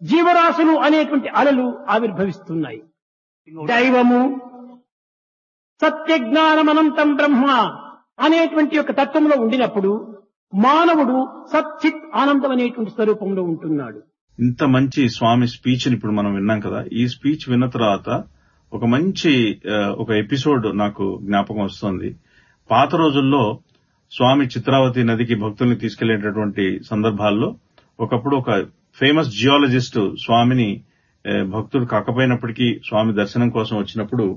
జీవరాశులు అనేటువంటి అలలు ఆవిర్భవిస్తున్నాయి దైవము సత్యజ్ఞానమనంతం బ్రహ్మ అనేటువంటి యొక్క తత్వంలో ఉండినప్పుడు మానవుడు సచ్చిత్ ఆనందం అనేటువంటి స్వరూపంలో ఉంటున్నాడు ఇంత మంచి స్వామి స్పీచ్ ఇప్పుడు మనం విన్నాం కదా ఈ స్పీచ్ విన్న తర్వాత ఒక మంచి ఆ, ఒక ఎపిసోడ్ నాకు జ్ఞాపకం వస్తుంది పాత రోజుల్లో స్వామి చిత్రావతి నదికి భక్తుల్ని తీసుకెళ్లేటటువంటి సందర్భాల్లో ఒకప్పుడు ఒక ఫేమస్ జియాలజిస్ట్ స్వామిని ఆ, భక్తుడు కాకపోయినప్పటికీ స్వామి దర్శనం కోసం వచ్చినప్పుడు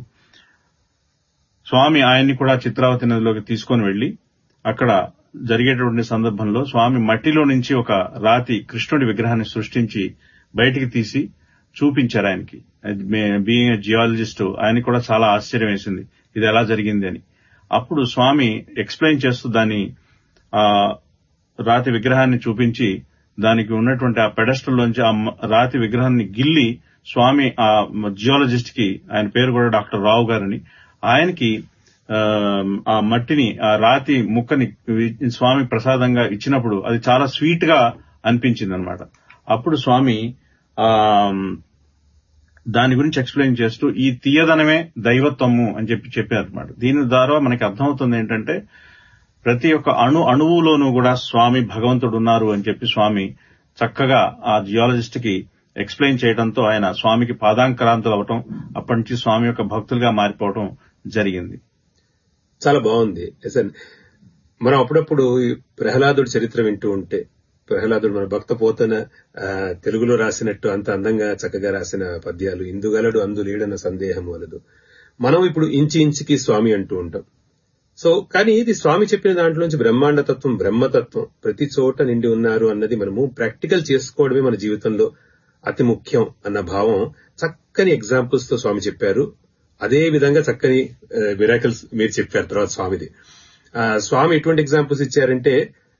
స్వామి ఆయన్ని కూడా చిత్రావతి నదిలోకి తీసుకొని వెళ్లి అక్కడ జరిగేటటువంటి సందర్భంలో స్వామి మట్టిలో నుంచి ఒక రాతి కృష్ణుడి విగ్రహాన్ని సృష్టించి బయటికి తీసి చూపించారు ఆయనకి బీయింగ్ జియాలజిస్ట్ ఆయనకి కూడా చాలా ఆశ్చర్యం వేసింది ఇది ఎలా జరిగింది అని అప్పుడు స్వామి ఎక్స్ప్లెయిన్ చేస్తూ దాన్ని ఆ రాతి విగ్రహాన్ని చూపించి దానికి ఉన్నటువంటి ఆ పెడస్టల్ లోంచి ఆ మ- రాతి విగ్రహాన్ని గిల్లి స్వామి ఆ జియాలజిస్ట్ కి ఆయన పేరు కూడా డాక్టర్ రావు గారని ఆయనకి ఆ, ఆ మట్టిని ఆ రాతి ముక్కని వి- స్వామి ప్రసాదంగా ఇచ్చినప్పుడు అది చాలా స్వీట్ గా అనిపించింది అనమాట అప్పుడు స్వామి ఆ దాని గురించి ఎక్స్ప్లెయిన్ చేస్తూ ఈ తీయదనమే దైవత్వము అని చెప్పి చెప్పారు అనమాట దీని ద్వారా మనకి అర్థమవుతుంది ఏంటంటే ప్రతి ఒక్క అణు అణువులోనూ కూడా స్వామి భగవంతుడు ఉన్నారు అని చెప్పి స్వామి చక్కగా ఆ జియాలజిస్ట్ కి ఎక్స్ప్లెయిన్ చేయడంతో ఆయన స్వామికి పాదాంకరాంతులు అవటం అప్పటి నుంచి స్వామి యొక్క భక్తులుగా మారిపోవటం జరిగింది చాలా బాగుంది అసలు మనం అప్పుడప్పుడు ఈ ప్రహ్లాదుడి చరిత్ర వింటూ ఉంటే ప్రహ్లాదుడు మన భక్త పోతన ఆ, తెలుగులో రాసినట్టు అంత అందంగా చక్కగా రాసిన పద్యాలు ఇందుగలడు అందు లేడన్న సందేహం వలదు మనం ఇప్పుడు ఇంచి ఇంచికి స్వామి అంటూ ఉంటాం సో కానీ ఇది స్వామి చెప్పిన దాంట్లోంచి బ్రహ్మాండ తత్వం బ్రహ్మతత్వం ప్రతి చోట నిండి ఉన్నారు అన్నది మనము ప్రాక్టికల్ చేసుకోవడమే మన జీవితంలో అతి ముఖ్యం అన్న భావం చక్కని ఎగ్జాంపుల్స్ తో స్వామి చెప్పారు అదే విధంగా చక్కని మిరాకల్స్ మీరు చెప్పారు తర్వాత స్వామిది ఆ, స్వామి ఎటువంటి ఎగ్జాంపుల్స్ ఇచ్చారంటే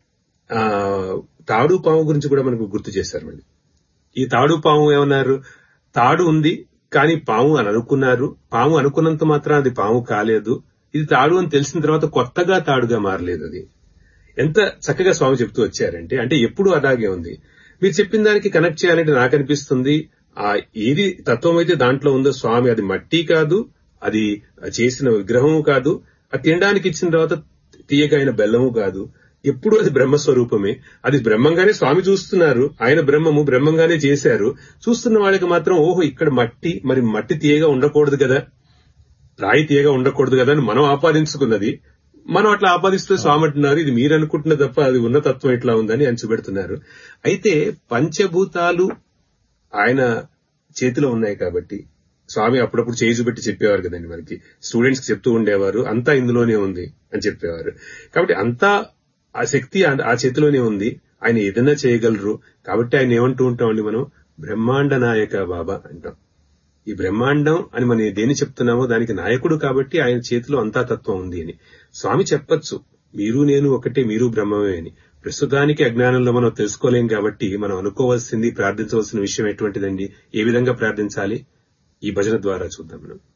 ఆ తాడు పాము గురించి కూడా మనకు గుర్తు చేశారు మళ్ళీ ఈ తాడు పాము ఏమన్నారు తాడు ఉంది కానీ పాము అని అనుకున్నారు పాము అనుకున్నంత మాత్రం అది పాము కాలేదు ఇది తాడు అని తెలిసిన తర్వాత కొత్తగా తాడుగా మారలేదు అది ఎంత చక్కగా స్వామి చెప్తూ వచ్చారంటే అంటే ఎప్పుడు అలాగే ఉంది మీరు చెప్పిన దానికి కనెక్ట్ చేయాలంటే నాకు అనిపిస్తుంది ఆ ఏది తత్వం అయితే దాంట్లో ఉందో స్వామి అది మట్టి కాదు అది చేసిన విగ్రహము కాదు అది తినడానికి ఇచ్చిన తర్వాత తీయగైన బెల్లము కాదు ఎప్పుడు అది బ్రహ్మస్వరూపమే అది బ్రహ్మంగానే స్వామి చూస్తున్నారు ఆయన బ్రహ్మము బ్రహ్మంగానే చేశారు చూస్తున్న వాళ్ళకి మాత్రం ఓహో ఇక్కడ మట్టి మరి మట్టి తీయగా ఉండకూడదు కదా రాయి తీయగా ఉండకూడదు కదా అని మనం ఆపాదించుకున్నది మనం అట్లా ఆపాదిస్తూ స్వామి అంటున్నారు ఇది మీరు అనుకుంటున్న తప్ప అది ఉన్న తత్వం ఇట్లా ఉందని ఆయన చూపెడుతున్నారు అయితే పంచభూతాలు ఆయన చేతిలో ఉన్నాయి కాబట్టి స్వామి అప్పుడప్పుడు చేయి చూపెట్టి చెప్పేవారు కదండి మనకి స్టూడెంట్స్ కి చెప్తూ ఉండేవారు అంతా ఇందులోనే ఉంది అని చెప్పేవారు కాబట్టి అంతా ఆ శక్తి ఆ- ఆ చేతిలోనే ఉంది ఆయన ఏదైనా చేయగలరు కాబట్టి ఆయన ఏమంటూ ఉంటామండి మనం బ్రహ్మాండ నాయక బాబా అంటాం ఈ బ్రహ్మాండం అని మనం దేని చెప్తున్నామో దానికి నాయకుడు కాబట్టి ఆయన చేతిలో అంతా తత్వం ఉంది అని స్వామి చెప్పొచ్చు మీరు నేను ఒకటే మీరు బ్రహ్మమే అని ప్రస్తుతానికి అజ్ఞానంలో మనం తెలుసుకోలేం కాబట్టి మనం అనుకోవాల్సింది ప్రార్థించవలసిన విషయం ఎటువంటిదండి ఏ విధంగా ప్రార్థించాలి ఈ భజన ద్వారా చూద్దాం మనం